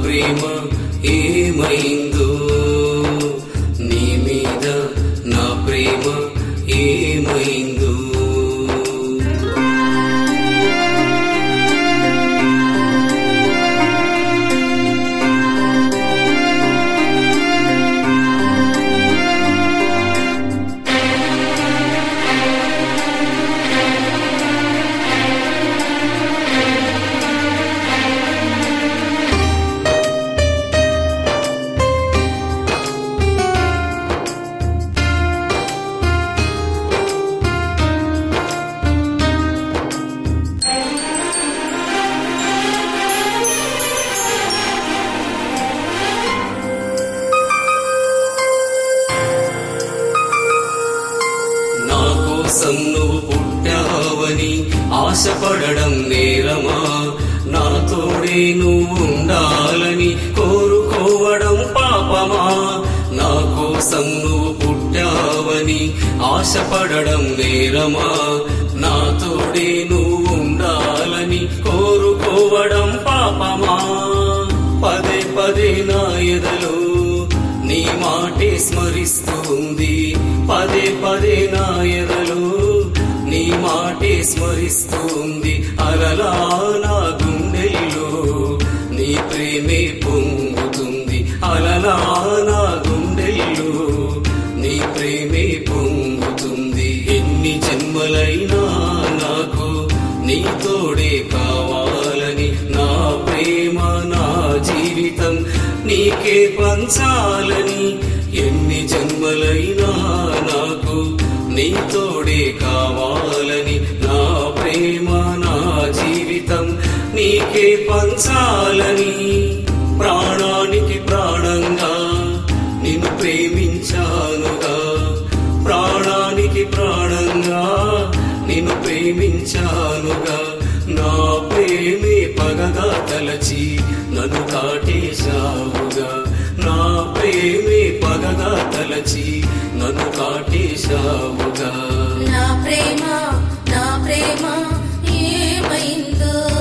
ప్రేమ ఏమైందో నీ మీద నా ప్రేమ ఏమైందో నా కోసం నువ్వు పుట్టావని ఆశపడడం నేరమా నా తోడే నువ్వు ఉండాలని కోరుకోవడం పాపమా నా కోసం నువ్వు పుట్టావని ఆశపడడం నేరమా నా తోడే నువ్వు ఉండాలని కోరుకోవడం పాపమా పదే పదే నా ఎదలో నీ మాటే స్మరిస్తుంది పదే పదే నా ఎదలో నీ మాటే స్మరిస్తుంది అలలా నా గుండెల్లో నీ ప్రేమే పొంగుతుంది అలలా నా గుండెల్లో నీ ప్రేమే పొంగుతుంది ఎన్ని జన్మలైనా నాకు నీ తోడే కావాలని నా ప్రేమ నా జీవితం నీకే పంచాలని ఎన్ని జన్మలైనా నాకు నీ తోడే కావాలని నా ప్రేమ నా జీవితం నీకే పంచాలని ప్రాణానికి ప్రాణంగా నిన్ను ప్రేమించానుగా ప్రాణానికి ప్రాణంగా నిన్ను ప్రేమించానుగా నా ప్రేమే పగగా తలచి నన్ను కాటేశావుగా నా ప్రేమే పగగా తలచి నన్ను కాటేశావుగా నా ప్రేమ నా ప్రేమ ఏమైందో